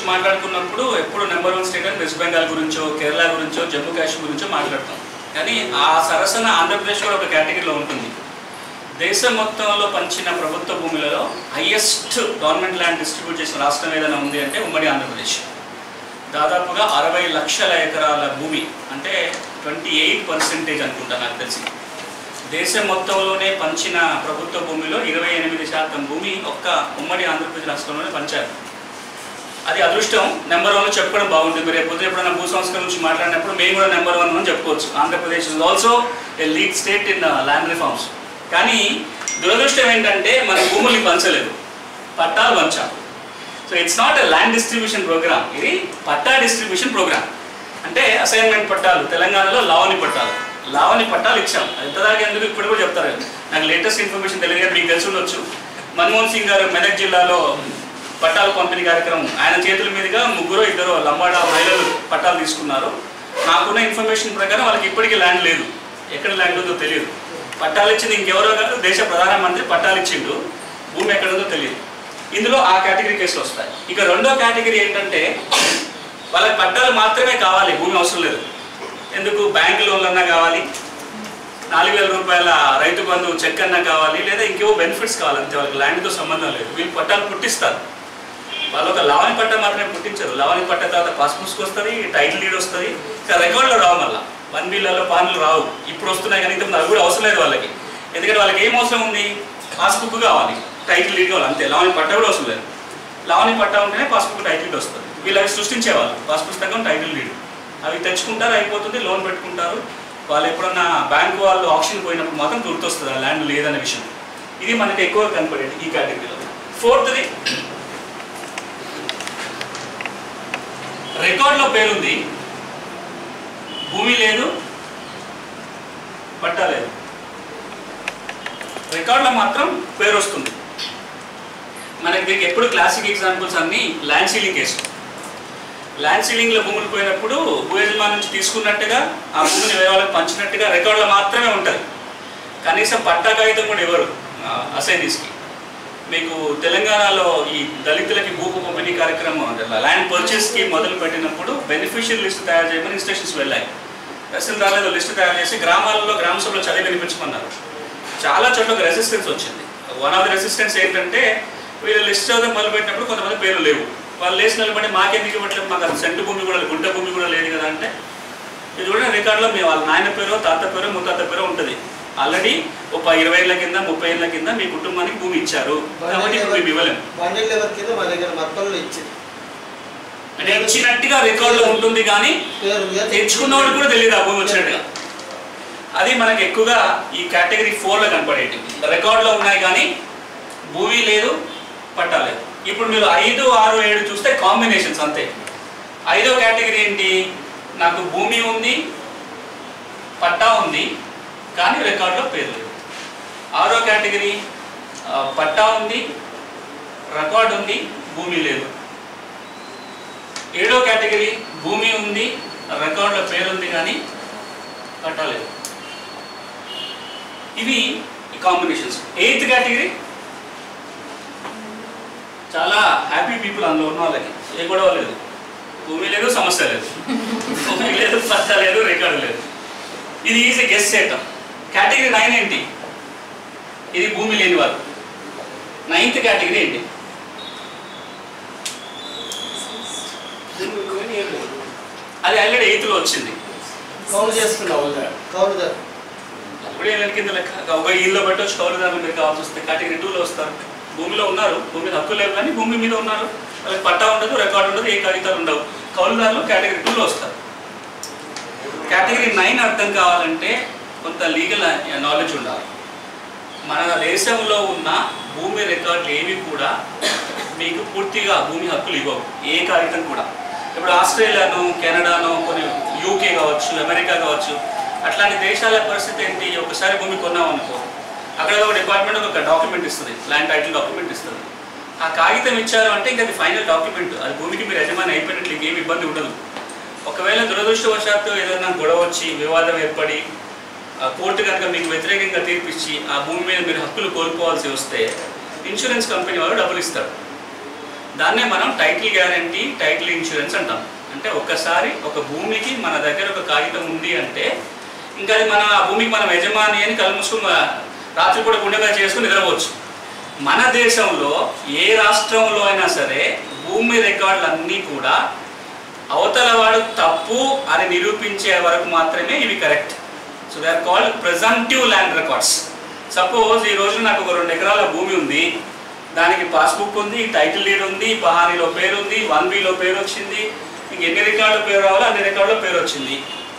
గురించి మాట్లాడుకున్నప్పుడు ఎప్పుడు నెంబర్ వన్ స్టేట్ అని వెస్ట్ బెంగాల్ గురించో కేరళ గురించో జమ్మూ కాశ్మీర్ గురించో మాట్లాడతాం కానీ ఆ సరసన ఆంధ్రప్రదేశ్ కూడా ఒక కేటగిరీలో ఉంటుంది దేశం మొత్తంలో పంచిన ప్రభుత్వ భూములలో హైయెస్ట్ గవర్నమెంట్ ల్యాండ్ డిస్ట్రిబ్యూట్ చేసిన రాష్ట్రం ఏదైనా ఉంది అంటే ఉమ్మడి ఆంధ్రప్రదేశ్ దాదాపుగా అరవై లక్షల ఎకరాల భూమి అంటే ట్వంటీ ఎయిట్ పర్సెంటేజ్ అనుకుంటా నాకు తెలిసి దేశం మొత్తంలోనే పంచిన ప్రభుత్వ భూమిలో ఇరవై ఎనిమిది శాతం భూమి ఒక్క ఉమ్మడి ఆంధ్రప్రదేశ్ రాష్ట్రంలోనే పంచారు అది అదృష్టం నెంబర్ వన్ చెప్పుకోవడం బాగుంటుంది రేపు పొద్దున ఎప్పుడైనా భూ సంస్కరణ గురించి మాట్లాడినప్పుడు మేము కూడా నెంబర్ వన్ అని చెప్పుకోవచ్చు Andhra Pradesh is also a lead state in land reforms కానీ దురదృష్టం ఏంటంటే మన భూముల్ని పంచలేదు పట్టాలు పంచాం so it's not a land distribution programme ఇది పట్టా డిస్ట్రిబ్యూషన్ ప్రోగ్రామ్ అంటే అసైన్మెంట్ పట్టాలు తెలంగాణలో లావణి పట్టాలు లావణి పట్టాలు ఇచ్చాం ఎంతదాకా ఎందుకు ఇప్పుడు కూడా చెప్తారు నాకు లేటెస్ట్ ఇన్ఫర్మేషన్ తెలియదు కానీ మీకు తెలిసి ఉండొచ్చు మన్మోహన్ సింగ్ గారు మెదక్ జిల్లాలో పట్టాల పంపిణీ కార్యక్రమం ఆయన చేతుల మీదుగా ముగ్గురు ఇద్దరు లంబాడా మహిళలు పట్టాలు తీసుకున్నారు నాకున్న ఇన్ఫర్మేషన్ ప్రకారం వాళ్ళకి ఇప్పటికీ ల్యాండ్ లేదు ఎక్కడ ల్యాండ్ ఉందో తెలియదు పట్టాలు ఇచ్చింది ఇంకెవరో కాదు దేశ ప్రధానమంత్రి పట్టాలు ఇచ్చిండు భూమి ఎక్కడ ఉందో తెలియదు ఇందులో ఆ కేటగిరీ కేసులు వస్తాయి ఇక రెండో కేటగిరీ ఏంటంటే వాళ్ళకి పట్టాలు మాత్రమే కావాలి భూమి అవసరం లేదు ఎందుకు బ్యాంక్ లోన్లన్నా కావాలి నాలుగు వేల రూపాయల రైతు బంధు చెక్ అన్నా కావాలి లేదా ఇంకేవో బెనిఫిట్స్ కావాలి అంతే వాళ్ళకి ల్యాండ్తో సంబంధం లేదు వీళ్ళు పట్టాలు పుట్టిస్తారు వాళ్ళు ఒక లావణి పట్ట మాత్రమే పుట్టించరు లావణి పట్ట తర్వాత పాస్ పుస్తకం వస్తుంది టైటిల్ డీడ్ వస్తుంది ఇంకా రికార్డులో రావు మళ్ళీ వన్ బిల్లలో పాన్లు రావు ఇప్పుడు వస్తున్నాయి కానీ ఇంతకుముందు అవి కూడా అవసరం లేదు వాళ్ళకి ఎందుకంటే వాళ్ళకి ఏం అవసరం ఉంది పాస్బుక్ కావాలి టైటిల్ డీడ్ కావాలి అంతే లావణి పట్ట కూడా అవసరం లేదు లావణి పట్ట ఉంటేనే పాస్బుక్ టైటిల్ డీడ్ వస్తుంది వీళ్ళు అవి సృష్టించేవాళ్ళు పాస్ పుస్తకం టైటిల్ డీడ్ అవి తెచ్చుకుంటారు అయిపోతుంది లోన్ పెట్టుకుంటారు వాళ్ళు ఎప్పుడన్నా బ్యాంక్ వాళ్ళు ఆప్షన్ పోయినప్పుడు మాత్రం గుర్తొస్తుంది ఆ ల్యాండ్ లేదనే విషయం ఇది మనకి ఎక్కువ కనపడేది ఈ కేటగిరీలో ఫోర్త్ది రికార్డులో పేరుంది భూమి లేదు పట్టా లేదు రికార్డులో మాత్రం పేరు వస్తుంది మనకి దీనికి ఎప్పుడు క్లాసిక్ ఎగ్జాంపుల్స్ అన్ని ల్యాండ్ సీలింగ్ కేసు ల్యాండ్ సీలింగ్లో భూములు పోయినప్పుడు భూ యజమాని నుంచి తీసుకున్నట్టుగా ఆ భూమిని వేరే వాళ్ళకి పంచినట్టుగా రికార్డులో మాత్రమే ఉంటుంది కనీసం పట్టా కాగితం కూడా ఇవ్వరు అసైనీస్కి మీకు తెలంగాణలో ఈ దళితులకి భూ పంపిణీ కార్యక్రమం అంటే ల్యాండ్ పర్చేస్కి మొదలు పెట్టినప్పుడు బెనిఫిషియల్ లిస్ట్ తయారు చేయమని ఇన్స్ట్రక్షన్స్ వెళ్ళాయి తహసీల్దార్ ఏదో లిస్ట్ తయారు చేసి గ్రామాలలో గ్రామ సభలో చదివి వినిపించమన్నారు చాలా చోట్ల ఒక రెసిస్టెన్స్ వచ్చింది వన్ ఆఫ్ ది రెసిస్టెన్స్ ఏంటంటే వీళ్ళు లిస్ట్ చదవడం మొదలు పెట్టినప్పుడు కొంతమంది పేర్లు లేవు వాళ్ళు లేచి నిలబడి మాకెందుకు ఇవ్వట్లేదు మాకు అది సెంటు భూమి కూడా గుంట భూమి కూడా లేదు కదా అంటే ఇది కూడా రికార్డులో మీ వాళ్ళ నాయన పేరు తాత పేరు ముత్తాత పేరు ఉంటుంది ఆల్రెడీ ఒక ఇరవై ఏళ్ళ కింద ముప్పై ఏళ్ళ కింద మీ కుటుంబానికి భూమి ఇచ్చారు కాబట్టి ఇప్పుడు మేము ఇవ్వలేము బండిల్ లెవెల్ కింద మా దగ్గర మక్కల్లో ఇచ్చింది అంటే ఇచ్చినట్టుగా రికార్డులో ఉంటుంది కానీ పేరు మీద తెచ్చుకున్నవాడు కూడా తెలియదు ఆ భూమి వచ్చినట్టుగా అది మనకి ఎక్కువగా ఈ కేటగిరీ ఫోర్లో కనపడేది రికార్డులో ఉన్నాయి కానీ భూమి లేదు పట్టా లేదు ఇప్పుడు మీరు ఐదు ఆరు ఏడు చూస్తే కాంబినేషన్స్ అంతే ఐదో కేటగిరీ ఏంటి నాకు భూమి ఉంది పట్టా ఉంది కానీ రికార్డులో పేరు లేదు ఆరో కేటగిరీ ఆ, పట్టా ఉంది రికార్డు ఉంది భూమి లేదు ఏడో కేటగిరీ భూమి ఉంది రికార్డులో పేరు ఉంది కానీ పట్టా లేదు ఇవి ఈ కాంబినేషన్స్ ఎయిత్ కేటగిరీ చాలా హ్యాపీ పీపుల్ అందులో ఉన్న వాళ్ళకి ఏ గొడవ లేదు భూమి లేదు సమస్య లేదు భూమి లేదు పట్టా లేదు రికార్డు లేదు ఇది ఈజీ గెస్ చేయటం కేటగిరీ నైన్ ఏంటి ఇది భూమి లేని వారు నైన్త్ కేటగిరీ ఏంటి అది ఆల్రెడీ ఎయిత్లో వచ్చింది కౌలు చేసుకున్నావు కౌలుదారు అప్పుడే ఏళ్ళ కింద లెక్క ఒక ఇల్లు పెట్టవచ్చు కౌలుదారులు మీరు కావాల్సి వస్తే కేటగిరీ టూలో వస్తారు భూమిలో ఉన్నారు భూమి మీద హక్కు లేవు కానీ భూమి మీద ఉన్నారు వాళ్ళకి పట్టా ఉండదు రికార్డు ఉండదు ఏ కాగితాలు ఉండవు కౌలుదారులు కేటగిరీ టూలో వస్తారు కేటగిరీ నైన్ అర్థం కావాలంటే కొంత లీగల్ నాలెడ్జ్ ఉండాలి మన దేశంలో ఉన్న భూమి రికార్డులు ఏవి కూడా మీకు పూర్తిగా భూమి హక్కులు ఇవ్వవు ఏ కాగితం కూడా ఇప్పుడు ఆస్ట్రేలియాను కెనడాను కొన్ని యూకే కావచ్చు అమెరికా కావచ్చు అట్లాంటి దేశాల పరిస్థితి ఏంటి ఒకసారి భూమి కొన్నాం అనుకో అక్కడ ఒక డిపార్ట్మెంట్ ఒక డాక్యుమెంట్ ఇస్తుంది ల్యాండ్ టైటిల్ డాక్యుమెంట్ ఇస్తుంది ఆ కాగితం ఇచ్చారు అంటే ఇంకా అది ఫైనల్ డాక్యుమెంట్ అది భూమికి మీరు యజమాని అయిపోయినట్లు ఇంకేమి ఇబ్బంది ఉండదు ఒకవేళ దురదృష్టవశాత్తు ఏదైనా గొడవ వచ్చి వివాదం ఏర్పడి ఆ కోర్టు కనుక మీకు వ్యతిరేకంగా తీర్పిచ్చి ఆ భూమి మీద మీరు హక్కులు కోల్పోవాల్సి వస్తే ఇన్సూరెన్స్ కంపెనీ వాళ్ళు డబ్బులు ఇస్తారు దాన్నే మనం టైటిల్ గ్యారంటీ టైటిల్ ఇన్సూరెన్స్ అంటాం అంటే ఒక్కసారి ఒక భూమికి మన దగ్గర ఒక కాగితం ఉంది అంటే ఇంకా అది మన ఆ భూమికి మనం యజమాని అని కళ్ళు మూసుకుని మ- రాత్రి కూడా గుండెగా చేసుకుని నిద్రపోవచ్చు మన దేశంలో ఏ రాష్ట్రంలో అయినా సరే భూమి రికార్డులు అన్నీ కూడా అవతల వాడు తప్పు అని నిరూపించే వరకు మాత్రమే ఇవి correct so they are called presumptive land records suppose ఈ రోజు నాకు ఒక రెండు ఎకరాల భూమి ఉంది దానికి పాస్బుక్ ఉంది టైటిల్ డీడ్ ఉంది పహానీలో పేరు ఉంది వన్ బిలో పేరు వచ్చింది ఇంక ఎన్ని రికార్డుల పేరు రావాలో అన్ని రికార్డులో పేరు వచ్చింది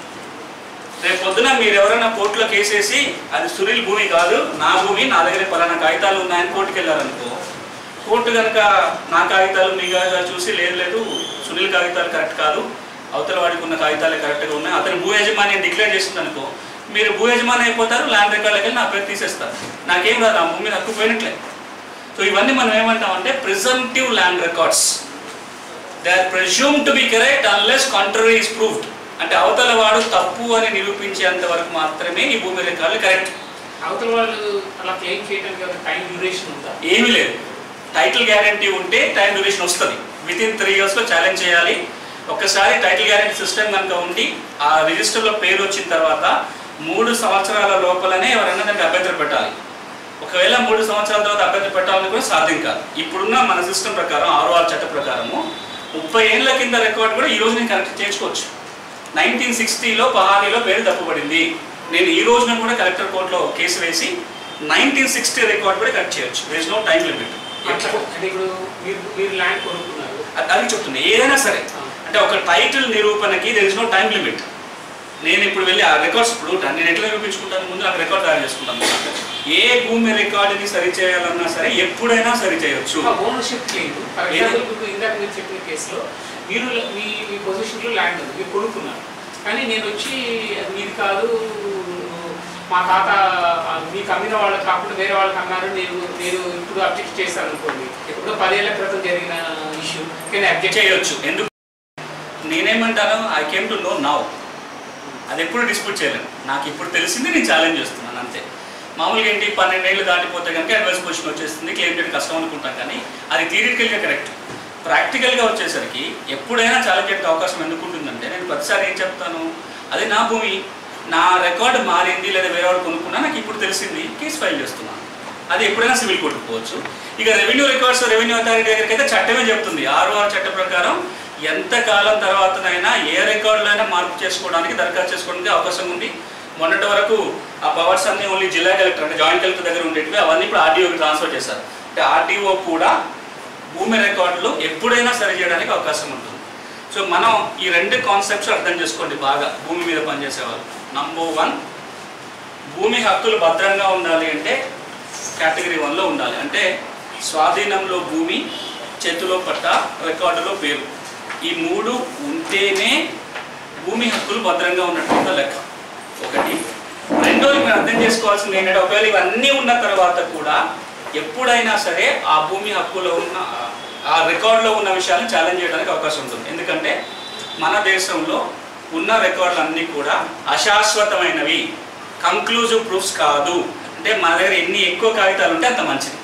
రేపు పొద్దున మీరు ఎవరైనా కోర్టులో కేసేసి అది సునీల్ భూమి కాదు నా భూమి నా దగ్గర పలానా కాగితాలు ఉన్నాయని కోర్టుకు వెళ్ళారనుకో కోర్టు కనుక నా కాగితాలు మీ కాగితాలు చూసి లేదు లేదు సునీల్ కాగితాలు కరెక్ట్ కాదు అవతల వాడికి ఉన్న కాగితాలే కరెక్ట్గా ఉన్నాయి అతను భూ యజమాని డిక్లేర్ చేసింది అనుకో మీరు భూ యజమాని అయిపోతారు ల్యాండ్ రికార్డులకి వెళ్ళి నా పేరు తీసేస్తారు నాకేం రాదు ఆ భూమి మీద హక్కు పోయినట్లే సో ఇవన్నీ మనం ఏమంటామంటే presumptive land records they are presume to be correct unless contrary is proved అంటే అవతల వాడు తప్పు అని నిరూపించేంత వరకు మాత్రమే ఈ భూమి రికార్డులు కరెక్ట్ అవతల వాళ్ళు అలా క్లెయిమ్ చేయడానికి ఒక టైం డ్యూరేషన్ ఉందా ఏమీ లేదు టైటిల్ గ్యారంటీ ఉంటే టైం డ్యూరేషన్ వస్తుంది విత్ ఇన్ త్రీ ఇయర్స్లో ఛాలెంజ్ చేయాలి ఒక్కసారి టైటిల్ గ్యారంటీ సిస్టమ్ కనుక ఉండి ఆ రిజిస్టర్లో పేరు వచ్చిన తర్వాత మూడు సంవత్సరాల లోపలనే ఎవరైనా దానికి అభ్యంతరం పెట్టాలి ఒకవేళ మూడు సంవత్సరాల తర్వాత అభ్యంతరం పెట్టాలని కూడా సాధ్యం కాదు ఇప్పుడున్న మన సిస్టమ్ ప్రకారం ఆరో ఆరు చట్ట ప్రకారము ముప్పై ఏళ్ళ కింద రికార్డ్ కూడా ఈ రోజు నేను కరెక్ట్ చేసుకోవచ్చు నైన్టీన్ సిక్స్టీలో పహానీలో పేరు తప్పుపడింది నేను ఈ రోజున కూడా కలెక్టర్ కోర్టులో కేసు వేసి నైన్టీన్ సిక్స్టీ రికార్డ్ కూడా కరెక్ట్ చేయొచ్చు దేర్ నో టైం లిమిట్ అట్లా అంటే ఇప్పుడు మీరు మీరు ల్యాండ్ కొనుక్కున్నారు అది చెప్తుంది ఏదైనా సరే అంటే ఒక టైటిల్ నిరూపణకి there is no time limit నేను ఇప్పుడు వెళ్ళి ఆ రికార్డ్స్ ఇప్పుడు నేను ఎట్లా నిరూపించుకుంటాను ముందు నాకు రికార్డ్ తయారు చేసుకుంటాను ఏ భూమి రికార్డుని సరి చేయాలన్నా సరే ఎప్పుడైనా సరి చేయొచ్చు ఓనర్షిప్ లేదు ఫర్ ఏది? ఎగ్జాంపుల్ ఇప్పుడు ఇందాక మీరు చెప్పిన కేసులో మీరు మీ మీ పొజిషన్లో ల్యాండ్ ఉంది మీరు కొనుక్కున్నారు కానీ నేను వచ్చి అది మీది కాదు మా తాత ఆ, మీకు అమ్మిన వాళ్ళు కాకుండా వేరే వాళ్ళకి అమ్మారు నేను నేను ఇప్పుడు అబ్జెక్ట్ చేస్తాను అనుకోండి ఎప్పుడో పదేళ్ల క్రితం జరిగిన ఇష్యూ కానీ అబ్జెక్ట్ చేయొచ్చు ఎందుకు నేనేమంటాను I came to know now అది ఎప్పుడు డిస్ప్యూట్ చేయలేను నాకు ఇప్పుడు తెలిసింది నేను ఛాలెంజ్ చేస్తున్నాను అంతే మామూలుగా ఏంటి పన్నెండేళ్ళు దాటిపోతే కనుక అడ్వాన్స్ పొజిషన్ వచ్చేస్తుంది క్లెయిమ్ చేయడం కష్టం అనుకుంటాం కానీ అది థియరిటికల్గా కరెక్ట్ ప్రాక్టికల్గా వచ్చేసరికి ఎప్పుడైనా ఛాలెంజ్ చేయడానికి అవకాశం ఎందుకు ఉంటుందంటే నేను ప్రతిసారి ఏం చెప్తాను అది నా భూమి నా రికార్డు మారింది లేదా వేరే వాడు కొనుక్కున్నా నాకు ఇప్పుడు తెలిసింది కేసు ఫైల్ చేస్తున్నాను అది ఎప్పుడైనా సివిల్ కోర్టుకు పోవచ్చు ఇక రెవెన్యూ రికార్డ్స్ రెవెన్యూ అథారిటీ దగ్గరికి అయితే చట్టమే చెప్తుంది ఆరు ఆరు చట్ట ప్రకారం ఎంత కాలం తర్వాతనైనా ఏ రికార్డులైనా మార్పు చేసుకోవడానికి దరఖాస్తు చేసుకోవడానికి అవకాశం ఉంది మొన్నటి వరకు ఆ పవర్స్ అన్ని ఓన్లీ జిల్లా కలెక్టర్ అంటే జాయింట్ కలెక్టర్ దగ్గర ఉండేటివి అవన్నీ ఇప్పుడు ఆర్డీఓకి ట్రాన్స్ఫర్ చేశారు అంటే ఆర్డీఓ కూడా భూమి రికార్డులు ఎప్పుడైనా సరి చేయడానికి అవకాశం ఉంటుంది సో మనం ఈ రెండు కాన్సెప్ట్స్ అర్థం చేసుకోండి బాగా భూమి మీద పనిచేసేవాళ్ళు నంబర్ వన్ భూమి హక్కులు భద్రంగా ఉండాలి అంటే కేటగిరీ వన్లో ఉండాలి అంటే స్వాధీనంలో భూమి చేతిలో పట్ట రికార్డులో పేరు ఈ మూడు ఉంటేనే భూమి హక్కులు భద్రంగా ఉన్నట్టు లెక్క ఒకటి రెండోది మీరు అర్థం చేసుకోవాల్సింది ఏంటంటే ఒకవేళ ఇవన్నీ ఉన్న తర్వాత కూడా ఎప్పుడైనా సరే ఆ భూమి హక్కులో ఉన్న ఆ రికార్డులో ఉన్న విషయాలను ఛాలెంజ్ చేయడానికి అవకాశం ఉంటుంది ఎందుకంటే మన దేశంలో ఉన్న రికార్డులు అన్నీ కూడా అశాశ్వతమైనవి కంక్లూజివ్ ప్రూఫ్స్ కాదు అంటే మన దగ్గర ఎన్ని ఎక్కువ కాగితాలు ఉంటే అంత మంచిది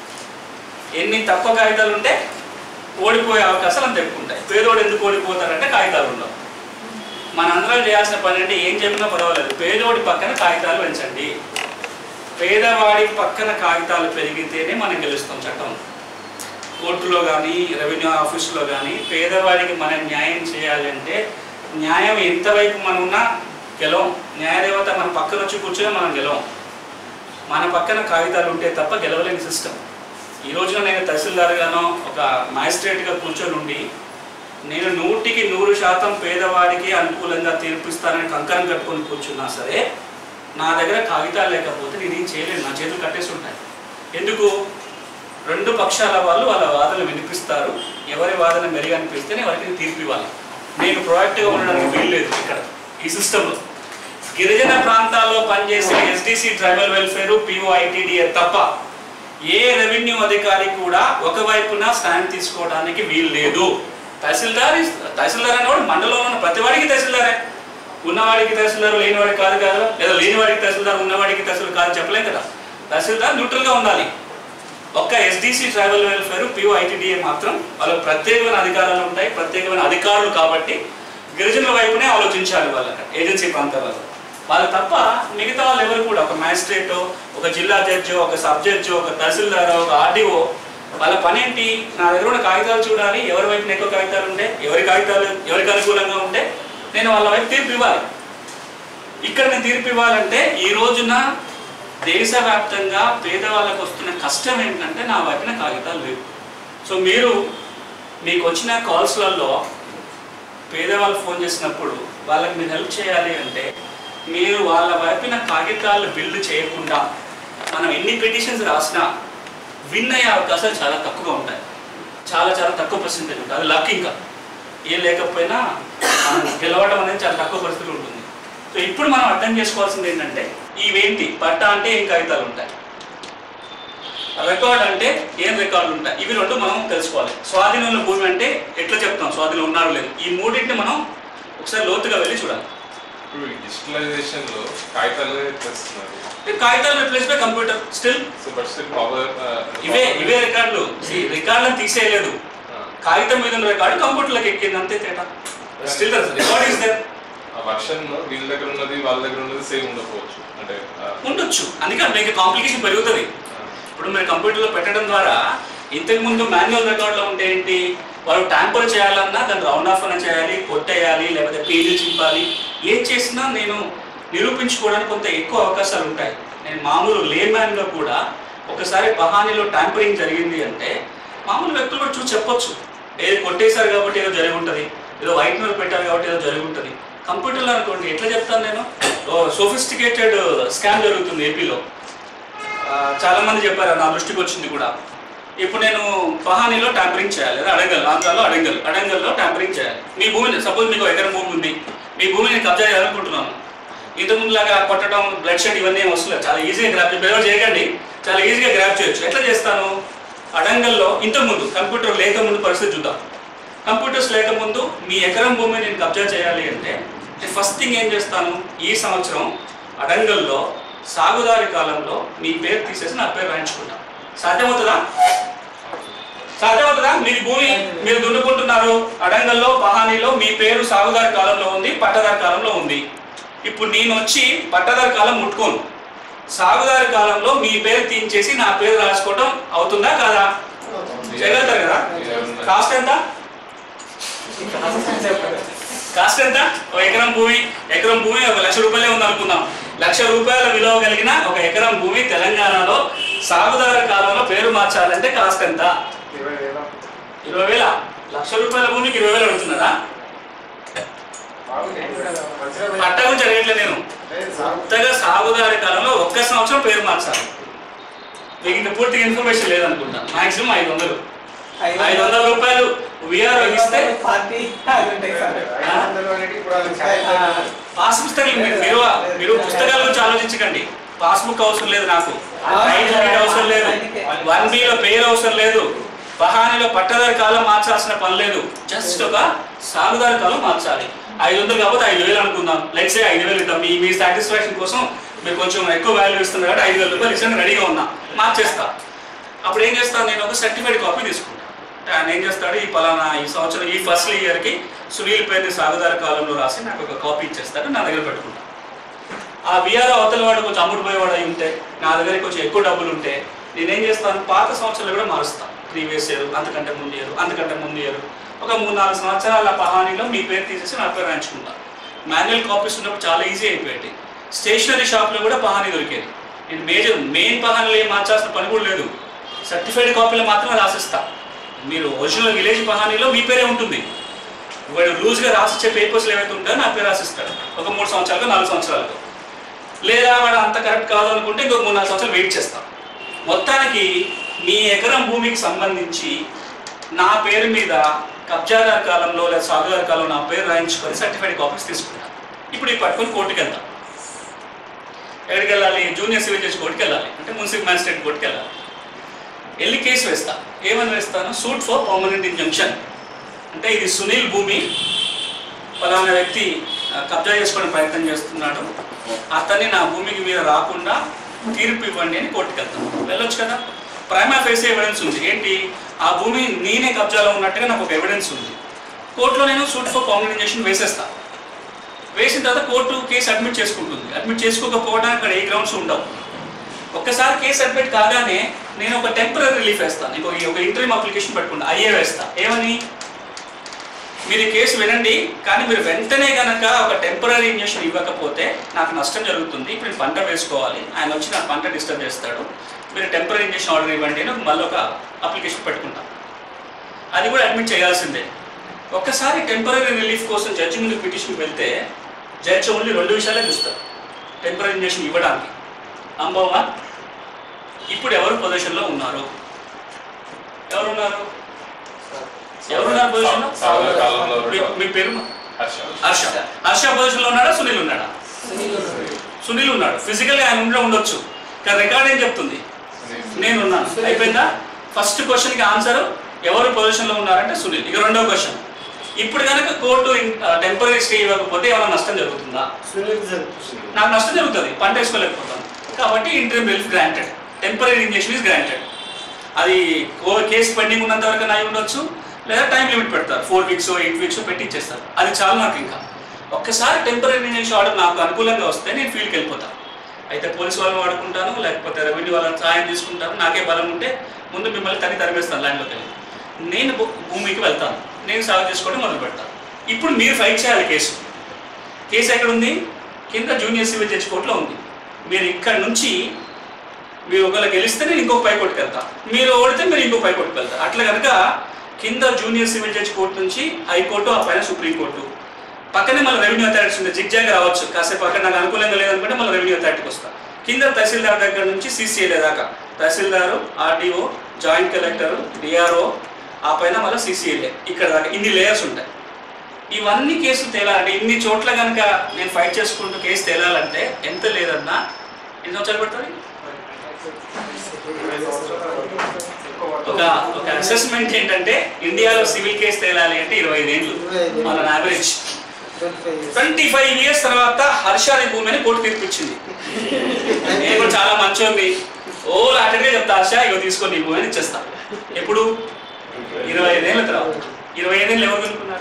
ఎన్ని తక్కువ కాగితాలు ఉంటే ఓడిపోయే అవకాశాలు అంత ఎక్కువ ఉంటాయి పేదోడు ఎందుకు ఓడిపోతారంటే కాగితాలు ఉండవు మనందరం చేయాల్సిన పని అంటే ఏం చెప్పినా పర్వాలేదు పేదోడి పక్కన కాగితాలు పెంచండి పేదవాడి పక్కన కాగితాలు పెరిగితేనే మనం గెలుస్తాం చట్టం కోర్టులో కానీ రెవెన్యూ ఆఫీసులో కానీ పేదవాడికి మనం న్యాయం చేయాలంటే న్యాయం ఎంతవైపు మనం ఉన్నా గెలవం న్యాయదేవత మన పక్కన వచ్చి కూర్చునే మనం గెలవం మన పక్కన కాగితాలు ఉంటే తప్ప గెలవలేని సిస్టమ్ ఈ రోజున నేను తహసీల్దార్గానో ఒక మ్యాజిస్ట్రేట్గా కూర్చొని ఉండి నేను నూటికి నూరు శాతం పేదవాడికి అనుకూలంగా తీర్పిస్తానని కంకరం కట్టుకొని కూర్చున్నా సరే నా దగ్గర కాగితాలు లేకపోతే నేనేం చేయలేను నా చేతులు కట్టేసి ఉంటాయి ఎందుకు రెండు పక్షాల వాళ్ళు వాళ్ళ వాదనలు వినిపిస్తారు ఎవరి వాదన మెరుగు అనిపిస్తేనే వారికి తీర్పు ఇవ్వాలి నేను ప్రొయాక్టివ్గా ఉండడానికి వీల్లేదు ఇక్కడ ఈ సిస్టంలో గిరిజన ప్రాంతాల్లో పనిచేసే ఎస్డిసి ట్రైబల్ వెల్ఫేర్ పిఓఐటిడిఏ తప్ప ఏ రెవెన్యూ అధికారి కూడా ఒకవైపున స్టాండ్ తీసుకోవడానికి వీలు లేదు తహసీల్దార్ ఇస్- తహసీల్దార్ అనేవాడు మండలంలో ఉన్న ప్రతి వాడికి తహసీల్దారే ఉన్నవాడికి తహసీల్దార్ లేనివాడికి కాదు కాదు లేదా లేనివాడికి తహసీల్దార్ ఉన్నవాడికి తహసీల్దార్ కాదు చెప్పలేం కదా తహసీల్దార్ న్యూట్రల్గా ఉండాలి ఒక్క SDC tribal welfare PO ITDA మాత్రం వాళ్ళకి ప్రత్యేకమైన అధికారాలు ఉంటాయి ప్రత్యేకమైన అధికారులు కాబట్టి గిరిజనుల వైపునే ఆలోచించాలి వాళ్ళకి ఏజెన్సీ ప్రాంతాలలో వాళ్ళు తప్ప మిగతా వాళ్ళు ఎవరు కూడా ఒక మ్యాజిస్ట్రేట్ ఒక జిల్లా జడ్జి ఒక సబ్ జడ్జి ఒక తహసీల్దార్ ఒక ఆర్డీఓ వాళ్ళ పని ఏంటి నా దగ్గర ఉన్న కాగితాలు చూడాలి ఎవరి వైపున ఎక్కువ కాగితాలు ఉంటే ఎవరి కాగితాలు ఎవరికి అనుకూలంగా ఉంటే నేను వాళ్ళ వైపు తీర్పు ఇవ్వాలి ఇక్కడ నేను తీర్పు ఇవ్వాలంటే ఈ రోజున దేశవ్యాప్తంగా పేదవాళ్ళకు వస్తున్న కష్టం ఏంటంటే నా వైపున కాగితాలు లేవు సో మీరు మీకు వచ్చిన కాల్స్లలో పేదవాళ్ళు ఫోన్ చేసినప్పుడు వాళ్ళకి మీరు హెల్ప్ చేయాలి అంటే మీరు వాళ్ళ వైపున కాగితాలు బిల్డ్ చేయకుండా మనం ఎన్ని పిటిషన్స్ రాసినా విన్ అయ్యే అవకాశాలు చాలా తక్కువగా ఉంటాయి చాలా చాలా తక్కువ పర్సెంటేజ్ ఉంటుంది అది లక్ ఇంకా ఏం లేకపోయినా మనం గెలవడం అనేది చాలా తక్కువ పరిస్థితులు ఉంటుంది సో ఇప్పుడు మనం అర్థం చేసుకోవాల్సింది ఏంటంటే ఇవేంటి పట్ట అంటే ఏం కాగితాలు ఉంటాయి రికార్డ్ అంటే ఏం రికార్డులు ఉంటాయి ఇవి రెండు మనం తెలుసుకోవాలి స్వాధీనంలో భూమి అంటే ఎట్లా చెప్తాం స్వాధీనం ఉన్నాడు లేదు ఈ మూడింటిని మనం ఒకసారి లోతుగా వెళ్ళి చూడాలి ఇప్పుడు డిజిటలైజేషన్ లో కాగితాలు తెస్తున్నారు ఈ కాగితాలు replace by computer still so but still power ఇవే ఇవే రికార్డులు రికార్డులను తీసేయలేదు కాగితం మీద ఉన్న రికార్డు కంప్యూటర్లోకి ఎక్కింది అంతే తేడా స్టిల్ రికార్డ్ ఇస్ దేర్ ఆ వర్షన్ వీళ్ళ దగ్గర ఉన్నది వాళ్ళ దగ్గర ఉన్నది సేమ్ ఉండకపోవచ్చు అంటే ఆ, ఉండొచ్చు అందుకని మీకు కాంప్లికేషన్ పెరుగుతుంది ఇప్పుడు మీరు కంప్యూటర్లో పెట్టడం ద్వారా ఇంతకు ముందు మాన్యువల్ రికార్డులో ఉంటే ఏంటి వాళ్ళు ట్యాంపర్ చేయాలన్నా దాన్ని రౌండ్ ఆఫ్ అన్న చేయాలి కొట్టేయాలి లేకపోతే పేజీ చింపాలి ఏం చేసినా నేను నిరూపించుకోవడానికి కొంత ఎక్కువ అవకాశాలు ఉంటాయి నేను మామూలు లేమ్యాన్గా కూడా ఒకసారి బహానీలో ట్యాంపరింగ్ జరిగింది అంటే మామూలు వ్యక్తులు కూడా చూసి చెప్పొచ్చు ఏది కొట్టేశారు కాబట్టి ఏదో జరిగి ఉంటుంది ఏదో వైట్ నోట్ పెట్టారు కాబట్టి ఏదో జరిగి ఉంటుంది కంప్యూటర్లో అనుకోండి ఎట్లా చెప్తాను నేను సోఫిస్టికేటెడ్ స్కామ్ జరుగుతుంది ఏపీలో ఆ, చాలా మంది చెప్పారు నా దృష్టికి వచ్చింది కూడా ఇప్పుడు నేను పహానీలో ట్యాంపరింగ్ చేయాలి లేదా అడంగల్ ఆంధ్రాలో అడంగల్ అడంగల్లో ట్యాంపరింగ్ చేయాలి మీ భూమిని సపోజ్ మీకు ఎకరం భూమి ఉంది మీ భూమిని నేను కబ్జా చేయాలనుకుంటున్నాను ఇంతకుముందు లాగా కొట్టడం బ్లడ్ షెడ్ ఇవన్నీ ఏం వస్తలేదు చాలా ఈజీగా గ్రాప్ ఎవరు చేయకండి చాలా ఈజీగా గ్రాప్ చేయొచ్చు ఎట్లా చేస్తాను అడంగల్లో ఇంతకుముందు కంప్యూటర్ లేకముందు పరిస్థితి చూద్దాం కంప్యూటర్స్ లేకముందు మీ ఎకరం భూమిని నేను కబ్జా చేయాలి అంటే నేను ఫస్ట్ థింగ్ ఏం చేస్తాను ఈ సంవత్సరం అడంగల్లో సాగుదారి కాలంలో మీ పేరు తీసేసి నా పేరు రాయించుకుంటా సాధ్యమవుతుందా సాధ్యమవుతుందా మీ భూమి మీరు దున్నుకుంటున్నారు అడంగల్లో పహానీలో మీ పేరు సాగుదారి కాలంలో ఉంది పట్టదారి కాలంలో ఉంది ఇప్పుడు నేను వచ్చి పట్టదారి కాలం ముట్టుకోను సాగుదారి కాలంలో మీ పేరు తీయించేసి నా పేరు రాసుకోవటం అవుతుందా కాదా చేయగలుగుతారు కదా కాస్ట్ ఎంత కాస్ట్ ఎంత ఒక ఎకరం భూమి ఎకరం భూమి ఒక లక్ష రూపాయలే ఉంది అనుకుందాం లక్ష రూపాయల విలువ కలిగిన ఒక ఎకరం భూమి తెలంగాణలో సాగుదారు కాలంలో పేరు మార్చాలంటే కాస్ట్ ఎంత ఇరవై వేల లక్ష రూపాయల భూమికి ఇరవై వేలు అడుగుతున్నారా పట్ట గురించి అడగట్లేదు నేను కొత్తగా సాగుదారి కాలంలో ఒక్క సంవత్సరం పేరు మార్చాలి మీకు ఇంకా పూర్తిగా ఇన్ఫర్మేషన్ లేదనుకుంటా మాక్సిమం ఐదు వందలు ఐదు వందల రూపాయలు విఆర్ ఇస్తే పార్టీ అవి ఉంటాయి సార్ పాస్ పుస్తకాలు మీరు మీరు మీరు పుస్తకాల గురించి ఆలోచించకండి పాస్బుక్ అవసరం లేదు నాకు టైటిల్ డీడ్ అవసరం లేదు వన్ బిలో పేరు అవసరం లేదు బహానీలో పట్టదారి కాలం మార్చాల్సిన పని లేదు జస్ట్ ఒక సాగుదారి కాలం మార్చాలి ఐదు వందలు కాకపోతే ఐదు వేలు అనుకుందాం లెట్స్ ఐదు వేలు ఇద్దాం మీ మీ సాటిస్ఫాక్షన్ కోసం మీరు కొంచెం ఎక్కువ వాల్యూ ఇస్తున్నారు కాబట్టి ఐదు వేల రూపాయలు ఇచ్చిన రెడీగా ఉన్నా మార్చేస్తా అప్పుడు ఏం చేస్తాను నేను ఒక సర్టిఫికేట్ కాపీ తీసుకుంటాను అంటే ఆయన ఏం చేస్తాడు ఈ పలానా ఈ సంవత్సరం ఈ ఫస్ట్ ఇయర్కి సునీల్ పేరుని సాగుదారి కాలంలో రాసి నాకు ఒక కాపీ ఇచ్చేస్తాడు నా దగ్గర పెట్టుకుంటాను ఆ విఆర్ అవతల వాడు కొంచెం అమ్ముడు పోయేవాడు అయి ఉంటే నా దగ్గర కొంచెం ఎక్కువ డబ్బులు ఉంటే నేనేం చేస్తాను పాత సంవత్సరాలు కూడా మారుస్తాను ప్రీవియస్ ఇయర్ అంతకంటే ముందు ఇయర్ అంతకంటే ముందు ఇయర్ ఒక మూడు నాలుగు సంవత్సరాల పహానీలో మీ పేరు తీసేసి నా పేరు రాయించుకుంటాను మాన్యువల్ కాపీస్ ఉన్నప్పుడు చాలా ఈజీ అయిపోయాయి స్టేషనరీ షాప్లో కూడా పహానీ దొరికేది నేను మేజర్ మెయిన్ పహానీలు ఏం మార్చాల్సిన పని కూడా లేదు సర్టిఫైడ్ కాపీలో మాత్రమే రాసిస్తా మీరు ఒరిజినల్ విలేజ్ పహానీలో మీ పేరే ఉంటుంది వాడు లూజ్గా రాసిచ్చే పేపర్స్లు ఏవైతే ఉంటాయో నా పేరు రాసిస్తాడు ఒక మూడు సంవత్సరాలకు నాలుగు సంవత్సరాలకు లేదా వాడు అంత కరెక్ట్ కాదు అనుకుంటే ఇంకొక మూడు నాలుగు సంవత్సరాలు వెయిట్ చేస్తాం మొత్తానికి మీ ఎకరం భూమికి సంబంధించి నా పేరు మీద కబ్జాదారు కాలంలో లేదా సాగుదారు కాలంలో నా పేరు రాయించుకొని సర్టిఫైడ్ కాపీస్ తీసుకుంటాను ఇప్పుడు ఈ పట్టుకొని కోర్టుకి వెళ్తాం ఎక్కడికి వెళ్ళాలి జూనియర్ సివిల్ జడ్జి కోర్టుకి వెళ్ళాలి అంటే మున్సిపల్ మ్యాజిస్ట్రేట్ కోర్టుకి వెళ్ళాలి వెళ్ళి కేసు వేస్తా ఏమని వేస్తాను సూట్ ఫర్ పర్మనెంట్ ఇంజంక్షన్ అంటే ఇది సునీల్ భూమి ఫలానా వ్యక్తి ఆ, కబ్జా చేసుకునే ప్రయత్నం చేస్తున్నాడు అతన్ని నా భూమికి మీద రాకుండా తీర్పు ఇవ్వండి అని కోర్టుకి వెళ్తాం వెళ్ళొచ్చు కదా ప్రైమా ఫేస్ ఎవిడెన్స్ ఉంది ఏంటి ఆ భూమి నేనే కబ్జాలో ఉన్నట్టుగా నాకు ఒక ఎవిడెన్స్ ఉంది కోర్టులో నేను సూట్ ఫర్ పర్మనెంట్ ఇంజెక్షన్ వేసేస్తా వేసిన తర్వాత కోర్టు కేసు అడ్మిట్ చేసుకుంటుంది అడ్మిట్ చేసుకోకపోవడానికి అక్కడ ఏ గ్రౌండ్స్ ఉండవు ఒక్కసారి కేసు అడ్మిట్ కాగానే నేను ఒక టెంపరీ రిలీఫ్ వేస్తాను ఇంకో ఈ ఒక ఇంటర్వ్యూ అప్లికేషన్ పెట్టుకుంటా అయ్యే వేస్తా ఏమని మీరు ఈ కేసు వినండి కానీ మీరు వెంటనే గనక ఒక టెంపరీ ఇంజెక్షన్ ఇవ్వకపోతే నాకు నష్టం జరుగుతుంది ఇప్పుడు నేను పంట వేసుకోవాలి ఆయన వచ్చి నాకు పంట డిస్టర్బ్ చేస్తాడు మీరు టెంపరీ ఇంజెక్షన్ ఆర్డర్ ఇవ్వండి అని మళ్ళీ ఒక అప్లికేషన్ పెట్టుకుంటాం అది కూడా అడ్మిట్ చేయాల్సిందే ఒక్కసారి టెంపరీ రిలీఫ్ కోసం జడ్జి ముందు పిటిషన్ వెళ్తే జడ్జి ఓన్లీ రెండు విషయాలే చూస్తారు టెంపరీ ఇంజెక్షన్ ఇవ్వడానికి అంబవా ఇప్పుడు ఎవరు పొజిషన్లో ఉన్నారు ఎవరున్నారు ఎవరున్నారు పొజిషన్లో సాగుల కాలంలో మీ- మీ పేరు హర్ష హర్ష హర్ష పొజిషన్లో ఉన్నాడా సునీల్ ఉన్నాడా సునీల్ ఉన్నాడు ఫిజికల్గా ఆయన ఉండే ఉండొచ్చు కానీ రికార్డ్ ఏం చెప్తుంది నేను ఉన్నాను అయిపోయిందా ఫస్ట్ క్వశ్చన్కి ఆన్సర్ ఎవరు పొజిషన్లో ఉన్నారంటే సునీల్ ఇక రెండో క్వశ్చన్ ఇప్పుడు కనుక కోర్టు టెంపరీ స్టే ఇవ్వకపోతే ఏమైనా నష్టం జరుగుతుందా నాకు నష్టం జరుగుతుంది పంట వేసుకోలేకపోతాను కాబట్టి interim relief granted temporary injection is granted అది కో- కేసు పెండింగ్ ఉన్నంత వరకు నాయి ఉండొచ్చు లేదా టైం లిమిట్ పెడతారు ఫోర్ వీక్స్ ఎయిట్ వీక్స్ పెట్టించేస్తారు అది చాలు నాకు ఇంకా ఒక్కసారి టెంపరీ ఇంజెక్షన్ ఆర్డర్ నాకు అనుకూలంగా వస్తే నేను ఫీల్డ్కి వెళ్ళిపోతాను అయితే పోలీసు వాళ్ళని వాడుకుంటాను లేకపోతే రెవెన్యూ వాళ్ళని సహాయం తీసుకుంటాను నాకే బలం ఉంటే ముందు మిమ్మల్ని తని తరిమేస్తాను ల్యాండ్లోకి వెళ్ళి నేను భూ- భూమికి వెళ్తాను నేను సాగు చేసుకోవడం మొదలు పెడతాను ఇప్పుడు మీరు ఫైట్ చేయాలి కేసు కేసు ఎక్కడ ఉంది కింద జూనియర్ సివిల్ జడ్జి కోర్టులో ఉంది మీరు ఇక్కడ నుంచి మీరు ఒకవేళ గెలిస్తే నేను ఇంకొక పై కోర్టుకి వెళ్తా మీరు ఓడితే మీరు ఇంకో పై కోర్టుకి వెళ్తారు అట్లా కనుక కింద జూనియర్ సివిల్ జడ్జి కోర్టు నుంచి హైకోర్టు ఆ పైన సుప్రీంకోర్టు పక్కనే మళ్ళీ రెవెన్యూ అథారిటీస్ ఉంది జిగ్జాగ్ రావచ్చు కాసేపు అక్కడ నాకు అనుకూలంగా లేదనుకుంటే మళ్ళీ రెవెన్యూ అథారిటీకి వస్తా కింద తహసీల్దార్ దగ్గర నుంచి సీసీఎల్ఏ దాకా tahsildar RDO joint collector DRO ఆ పైన మళ్ళీ సీసీఎల్ఏ ఇక్కడ దాకా ఇన్ని లేయర్స్ ఉంటాయి ఇవన్నీ కేసులు తేలాలంటే ఇన్ని చోట్ల కనుక నేను ఫైట్ చేసుకుంటూ కేసు తేలాలంటే ఎంత లేదన్నా ఎన్ని సంవత్సరాలు పడుతుంది ఒక ఒక అసెస్మెంట్ ఏంటంటే ఇండియాలో సివిల్ కేసు తేలాలి అంటే ఇరవై ఐదేళ్ళు మన యావరేజ్ ట్వంటీ ఫైవ్ ఇయర్స్ తర్వాత హర్షాది భూమిని కోర్టు తీర్పిచ్చింది నేను కూడా చాలా మంచోంది ఓ లాటరీగా చెప్తా హర్ష ఇగో తీసుకొని నీ భూమిని ఇచ్చేస్తా ఎప్పుడు ఇరవై ఐదేళ్ళ తర్వాత ఇరవై ఐదేళ్ళు ఎవరు కొనుక్కున్నారు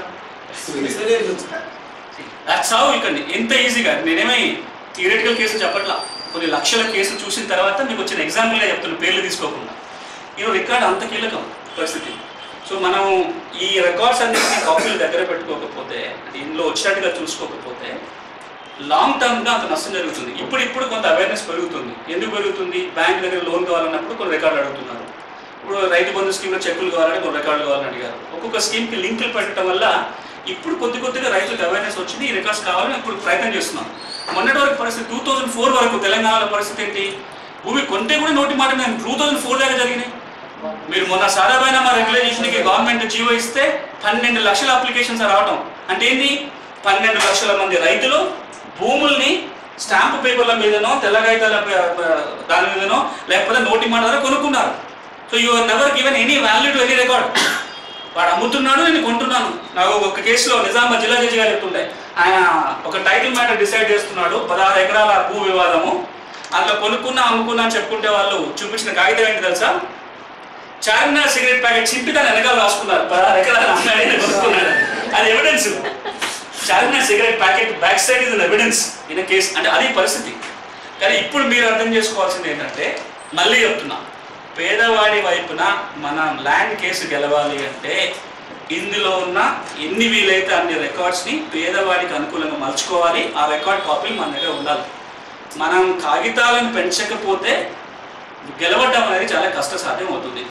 దట్స్ హౌ ఇక్కడ ఎంత ఈజీగా నేనేమై థియరిటికల్ కేసులు చెప్పట్లా కొన్ని లక్షల కేసులు చూసిన తర్వాత మీకు వచ్చిన ఎగ్జాంపుల్గా చెప్తున్న పేర్లు తీసుకోకుండా ఈ రికార్డ్ అంత కీలకం పరిస్థితి సో మనం ఈ రికార్డ్స్ అన్నింటినీ కాపీలు దగ్గర పెట్టుకోకపోతే అంటే ఇందులో వచ్చినట్టుగా చూసుకోకపోతే లాంగ్ టర్మ్గా అంత నష్టం జరుగుతుంది ఇప్పుడు ఇప్పుడు కొంత అవేర్నెస్ పెరుగుతుంది ఎందుకు పెరుగుతుంది బ్యాంక్ దగ్గర లోన్ కావాలన్నప్పుడు కొన్ని రికార్డులు అడుగుతున్నారు ఇప్పుడు రైతు బంధు స్కీమ్లో చెక్కులు కావాలంటే కొన్ని రికార్డులు కావాలని అడిగారు ఒక్కొక్క స్కీమ్కి లింకులు పెట్టడం వల్ల ఇప్పుడు కొద్ది కొద్దిగా రైతులకు అవేర్నెస్ వచ్చింది ఈ రికార్డ్స్ కావాలని ఇప్పుడు ప్రయత్నం చేస్తున్నాం మొన్నటి వరకు పరిస్థితి టూ థౌజండ్ ఫోర్ వరకు తెలంగాణలో పరిస్థితి ఏంటి భూమి కొంటే కూడా నోటి మాట మేము టూ థౌజండ్ ఫోర్ దాకా జరిగినాయి మీరు మొన్న సాధారణ మా రెగ్యులేషన్కి గవర్నమెంట్ జీవో ఇస్తే పన్నెండు లక్షల అప్లికేషన్స్ రావడం అంటే ఏంది పన్నెండు లక్షల మంది రైతులు భూముల్ని స్టాంప్ పేపర్ల మీదనో తెల్ల కాగితాల ప- ప- దాని మీదనో లేకపోతే నోటి మాట ద్వారా కొనుక్కున్నారు so you are never given any value to any record వాడు అమ్ముతున్నాడు నేను కొంటున్నాను నాకు ఒక కేసులో నిజామాబాద్ జిల్లా జడ్జి గారు చెప్తుండే ఆయన ఒక టైటిల్ మ్యాటర్ డిసైడ్ చేస్తున్నాడు పదహారు ఎకరాల భూ వివాదము అందులో కొనుక్కున్నా అమ్ముకున్నా అని చెప్పుకుంటే వాళ్ళు చూపించిన కాగితం ఏంటి తెలుసా చార్మినార్ సిగరెట్ ప్యాకెట్ చింపి దాని వెనకాల రాసుకున్నారు పదహారు ఎకరాలు అమ్మాయి కొనుక్కున్నాడు అది evidence Charminar cigarette packet back side is evidence in case అంటే అది పరిస్థితి కానీ ఇప్పుడు మీరు అర్థం చేసుకోవాల్సింది ఏంటంటే మళ్ళీ చెప్తున్నా పేదవాడి వైపున మన ల్యాండ్ కేసు గెలవాలి అంటే ఇందులో ఉన్న ఎన్ని వీలైతే అన్ని రికార్డ్స్ని పేదవాడికి అనుకూలంగా మలుచుకోవాలి ఆ రికార్డ్ కాపీలు మన దగ్గర ఉండాలి మనం కాగితాలను పెంచకపోతే గెలవటం అనేది చాలా కష్టసాధ్యం అవుతుంది